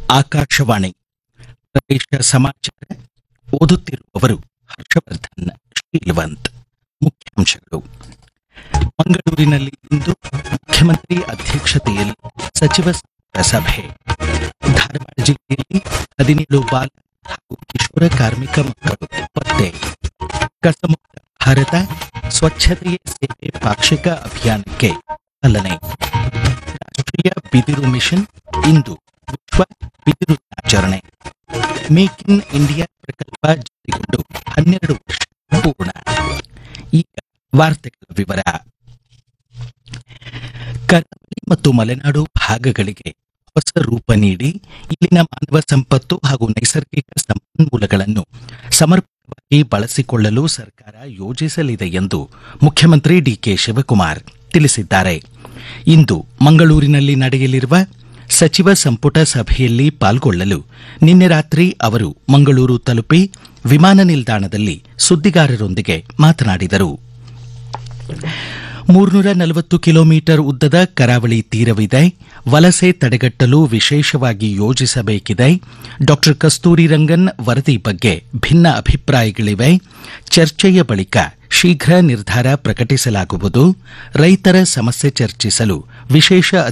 ಆಕಾಶವಾಣಿ ಪ್ರದೇಶ ಸಮಾಚಾರ ಓದುತ್ತಿರುವವರು ಹರ್ಷವರ್ಧನ್ ಶೀಲವಂತ್ ಮುಖ್ಯಾಂಶಗಳು ಮಂಗಳೂರಿನಲ್ಲಿ ಇಂದು ಮುಖ್ಯಮಂತ್ರಿ ಅಧ್ಯಕ್ಷತೆಯಲ್ಲಿ ಸಚಿವ ಸಂಪುಟ ಸಭೆ ಧಾರವಾಡ ಜಿಲ್ಲೆಯಲ್ಲಿ ಹದಿನೇಳು ಬಾಲ ಹಾಗೂ ಕಿಶೋರ ಕಾರ್ಮಿಕ ಮಕ್ಕಳು ಪತ್ತೆ ಕಸಮುಕ್ತ ಭಾರತ ಸ್ವಚ್ಛತೆಯೇ ಸೇವೆ ಪಾಕ್ಷಿಕ ಅಭಿಯಾನಕ್ಕೆ ಚಾಲನೆ ರಾಷ್ಟ್ರೀಯ ಬಿದಿರು ಮಿಷನ್ ಇಂದು ವಿಶ್ವ ಬಿದಿರು ದಿನಾಚರಣೆ ಮೇಕ್ ಇನ್ ಇಂಡಿಯಾ ಪ್ರಕಲ್ಪ ಜಾರಿಗೊಂಡು ಹನ್ನೆರಡು ವರ್ಷ ಪೂರ್ಣ ಈಗ ವಾರ್ತೆಗಳ ವಿವರ ಕರಾವಳಿ ಮತ್ತು ಮಲೆನಾಡು ಭಾಗಗಳಿಗೆ ಹೊಸ ರೂಪ ನೀಡಿ ಇಲ್ಲಿನ ಮಾನವ ಸಂಪತ್ತು ಹಾಗೂ ನೈಸರ್ಗಿಕ ಸಂಪನ್ಮೂಲಗಳನ್ನು ಸಮರ್ಪಕವಾಗಿ ಬಳಸಿಕೊಳ್ಳಲು ಸರ್ಕಾರ ಯೋಜಿಸಲಿದೆ ಎಂದು ಮುಖ್ಯಮಂತ್ರಿ ಡಿಕೆ ಶಿವಕುಮಾರ್ ತಿಳಿಸಿದ್ದಾರೆ ಇಂದು ಮಂಗಳೂರಿನಲ್ಲಿ ನಡೆಯಲಿರುವ ಸಚಿವ ಸಂಪುಟ ಸಭೆಯಲ್ಲಿ ಪಾಲ್ಗೊಳ್ಳಲು ನಿನ್ನೆ ರಾತ್ರಿ ಅವರು ಮಂಗಳೂರು ತಲುಪಿ ವಿಮಾನ ನಿಲ್ದಾಣದಲ್ಲಿ ಸುದ್ದಿಗಾರರೊಂದಿಗೆ ಮಾತನಾಡಿದರು ಮೂರ್ನೂರ ನಲವತ್ತು ಕಿಲೋಮೀಟರ್ ಉದ್ದದ ಕರಾವಳಿ ತೀರವಿದೆ ವಲಸೆ ತಡೆಗಟ್ಟಲು ವಿಶೇಷವಾಗಿ ಯೋಜಿಸಬೇಕಿದೆ ಡಾಕ್ಟರ್ ಕಸ್ತೂರಿ ರಂಗನ್ ವರದಿ ಬಗ್ಗೆ ಭಿನ್ನ ಅಭಿಪ್ರಾಯಗಳಿವೆ ಚರ್ಚೆಯ ಬಳಿಕ ಶೀಘ್ರ ನಿರ್ಧಾರ ಪ್ರಕಟಿಸಲಾಗುವುದು ರೈತರ ಸಮಸ್ಯೆ ಚರ್ಚಿಸಲು ವಿಶೇಷ